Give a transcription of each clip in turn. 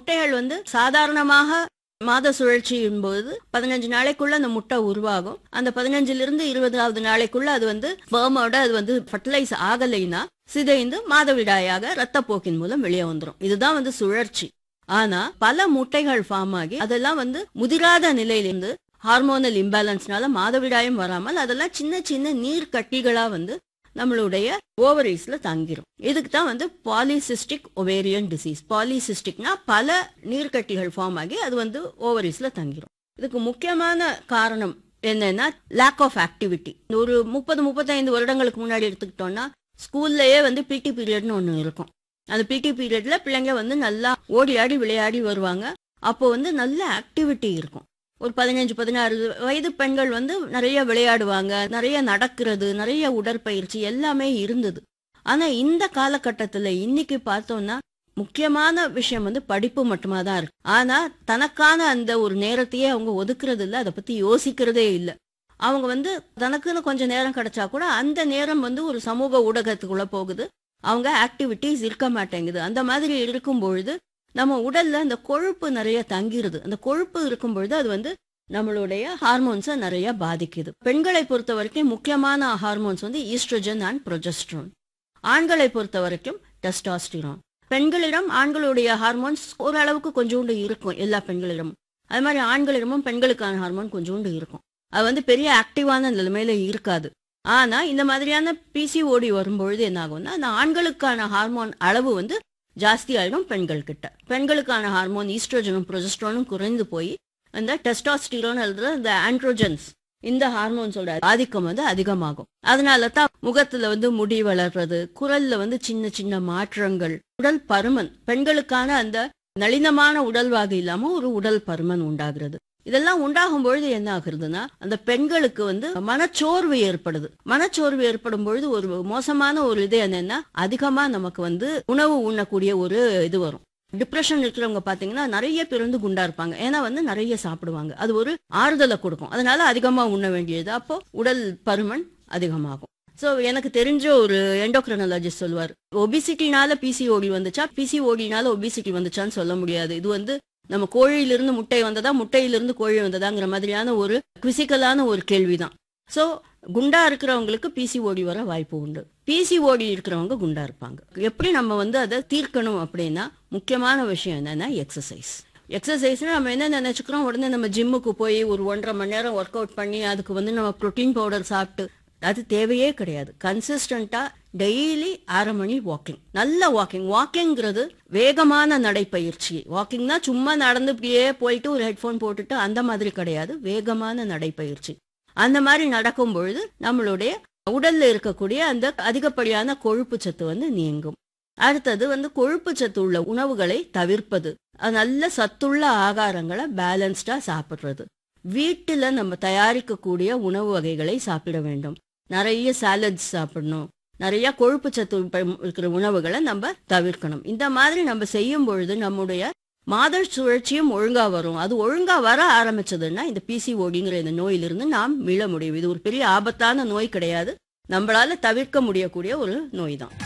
முட்டைகள் வந்து சாதாரணமாக மாத சுழற்சியின் போது பதினஞ்சு நாளைக்குள்ள அந்த முட்டை உருவாகும் அந்த பதினஞ்சுல இருந்து இருபதாவது நாளைக்குள்ள அது வந்து ஸ்பெர்மோட அது வந்து ஃபர்டிலைஸ் ஆகலைன்னா சிதைந்து மாதவிடாயாக ரத்தப்போக்கின் மூலம் வெளியே வந்துரும் இதுதான் வந்து சுழற்சி ஆனா பல முட்டைகள் ஃபார்ம் ஆகி அதெல்லாம் வந்து முதிராத நிலையிலிருந்து ஹார்மோனல் இம்பேலன்ஸ்னால மாதவிடாயும் வராமல் அதெல்லாம் சின்ன சின்ன நீர் கட்டிகளா வந்து நம்மளுடைய ஓவரீஸ்ல தங்கிரும் இதுக்கு தான் வந்து பாலிசிஸ்டிக் ஒவேரியன் டிசீஸ் பாலிசிஸ்டிக்னா பல நீர்க்கட்டிகள் ஃபார்ம் ஆகி அது வந்து ஓவரீஸ்ல தங்கிரும் இதுக்கு முக்கியமான காரணம் என்னன்னா லேக் ஆஃப் ஆக்டிவிட்டி ஒரு முப்பது முப்பத்தைந்து வருடங்களுக்கு முன்னாடி எடுத்துக்கிட்டோம்னா ஸ்கூல்லயே வந்து பிடி பீரியட்னு ஒன்று இருக்கும் அந்த பிடி பீரியட்ல பிள்ளைங்க வந்து நல்லா ஓடி ஆடி விளையாடி வருவாங்க அப்போ வந்து நல்ல ஆக்டிவிட்டி இருக்கும் ஒரு பதினஞ்சு பதினாறு வயது பெண்கள் வந்து நிறைய விளையாடுவாங்க நிறைய நடக்கிறது நிறைய உடற்பயிற்சி எல்லாமே இருந்தது ஆனா இந்த காலகட்டத்துல இன்னைக்கு பார்த்தோம்னா முக்கியமான விஷயம் வந்து படிப்பு மட்டுமா தான் இருக்கு ஆனா தனக்கான அந்த ஒரு நேரத்தையே அவங்க ஒதுக்குறது இல்ல அதை பத்தி யோசிக்கிறதே இல்ல அவங்க வந்து தனக்குன்னு கொஞ்சம் நேரம் கிடைச்சா கூட அந்த நேரம் வந்து ஒரு சமூக ஊடகத்துக்குள்ள போகுது அவங்க ஆக்டிவிட்டிஸ் இருக்க மாட்டேங்குது அந்த மாதிரி இருக்கும் பொழுது நம்ம உடல்ல அந்த கொழுப்பு நிறைய தங்கிருது அந்த கொழுப்பு இருக்கும் பொழுது அது வந்து நம்மளுடைய ஹார்மோன்ஸை நிறைய பாதிக்குது பெண்களை பொறுத்த வரைக்கும் முக்கியமான ஹார்மோன்ஸ் வந்து ஈஸ்ட்ரோஜன் அண்ட் ப்ரொஜெஸ்ட்ரோன் ஆண்களை பொறுத்த வரைக்கும் டெஸ்டாஸ்டிரான் பெண்களிடம் ஆண்களுடைய ஹார்மோன்ஸ் ஓரளவுக்கு கொஞ்சோண்டு இருக்கும் எல்லா பெண்களிடமும் அது மாதிரி ஆண்களிடமும் பெண்களுக்கான ஹார்மோன் கொஞ்சோண்டு இருக்கும் அது வந்து பெரிய ஆக்டிவான நிலைமையில இருக்காது ஆனா இந்த மாதிரியான பிசிஓடி வரும்பொழுது என்ன ஆகும்னா அந்த ஆண்களுக்கான ஹார்மோன் அளவு வந்து ஜாஸ்தி ஆயிடும் பெண்கள் கிட்ட பெண்களுக்கான ஹார்மோன் ஈஸ்ட்ரோஜனும் ப்ரொஜெஸ்ட்ரானும் குறைந்து போய் அந்த டெஸ்டாஸ்டிரோன் அல்லது அந்த ஆண்ட்ரோஜன்ஸ் இந்த ஹார்மோன்ஸோட ஆதிக்கம் வந்து அதிகமாகும் அதனால தான் முகத்துல வந்து முடி வளர்றது குரல்ல வந்து சின்ன சின்ன மாற்றங்கள் உடல் பருமன் பெண்களுக்கான அந்த நளினமான உடல்வாகு இல்லாம ஒரு உடல் பருமன் உண்டாகிறது இதெல்லாம் உண்டாகும் பொழுது என்ன ஆகுறதுன்னா அந்த பெண்களுக்கு வந்து மனச்சோர்வு ஏற்படுது மனச்சோர்வு ஏற்படும் பொழுது ஒரு மோசமான ஒரு இது என்னன்னா அதிகமா நமக்கு வந்து உணவு உண்ணக்கூடிய ஒரு இது வரும் டிப்ரெஷன் இருக்கிறவங்க பாத்தீங்கன்னா நிறைய பேர் வந்து குண்டா இருப்பாங்க ஏன்னா வந்து நிறைய சாப்பிடுவாங்க அது ஒரு ஆறுதலை கொடுக்கும் அதனால அதிகமா உண்ண வேண்டியது அப்போ உடல் பருமன் அதிகமாகும் சோ எனக்கு தெரிஞ்ச ஒரு எண்டோக்ரனாலஜிஸ்ட் சொல்லுவார் ஒபிசிட்டினால பிசிஓடி வந்துச்சா பிசிஓடினால ஒபிசிட்டி வந்துச்சான்னு சொல்ல முடியாது இது வந்து நம்ம கோழியிலிருந்து முட்டை வந்ததா முட்டையிலிருந்து கோழி வந்ததாங்கிற மாதிரியான ஒரு குவிசிக்கலான ஒரு கேள்விதான் சோ குண்டா இருக்கிறவங்களுக்கு பிசிஓடி வர வாய்ப்பு உண்டு பிசிஓடி இருக்கிறவங்க குண்டா இருப்பாங்க எப்படி நம்ம வந்து அதை தீர்க்கணும் அப்படின்னா முக்கியமான விஷயம் என்னன்னா எக்ஸசைஸ் எக்ஸசைஸ்னா நம்ம என்ன நினைச்சுக்கிறோம் உடனே நம்ம ஜிம்முக்கு போய் ஒரு ஒன்றரை மணி நேரம் ஒர்க் அவுட் பண்ணி அதுக்கு வந்து நம்ம ப்ரோட்டீன் பவுடர் சாப்பிட்டு அது தேவையே கிடையாது கன்சிஸ்டண்டா டெய்லி அரை மணி வாக்கிங் நல்ல வாக்கிங் வாக்கிங்கிறது வேகமான நடைப்பயிற்சி வாக்கிங்னா சும்மா நடந்து இப்படியே போயிட்டு ஒரு ஹெட்ஃபோன் போட்டுட்டு அந்த மாதிரி கிடையாது வேகமான நடைப்பயிற்சி அந்த மாதிரி நடக்கும் பொழுது நம்மளுடைய உடல்ல இருக்கக்கூடிய அந்த அதிகப்படியான கொழுப்பு சத்து வந்து நீங்கும் அடுத்தது வந்து கொழுப்பு சத்து உள்ள உணவுகளை தவிர்ப்பது அது நல்ல சத்துள்ள ஆகாரங்களை பேலன்ஸ்டா சாப்பிடுறது வீட்டுல நம்ம தயாரிக்கக்கூடிய உணவு வகைகளை சாப்பிட வேண்டும் நிறைய சாலட்ஸ் சாப்பிடணும் நிறைய கொழுப்பு சத்து ப- இருக்கிற உணவுகளை நம்ம தவிர்க்கணும் இந்த மாதிரி நம்ம செய்யும் பொழுது நம்முடைய மாத சுழற்சியும் ஒழுங்கா வரும் அது ஒழுங்கா வர ஆரம்பிச்சதுன்னா இந்த பிசிஓடிங்கிற இந்த நோயிலிருந்து நாம் மீள முடியும் இது ஒரு பெரிய ஆபத்தான நோய் கிடையாது நம்மளால தவிர்க்க முடியக்கூடிய ஒரு நோய் தான்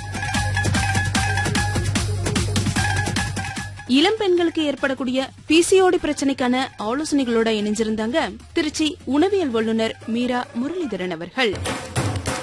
இளம் பெண்களுக்கு ஏற்படக்கூடிய பிசிஓடி பிரச்சனைக்கான ஆலோசனைகளோட இணைஞ்சிருந்தாங்க திருச்சி உணவியல் வல்லுநர் மீரா முரளிதரன் அவர்கள்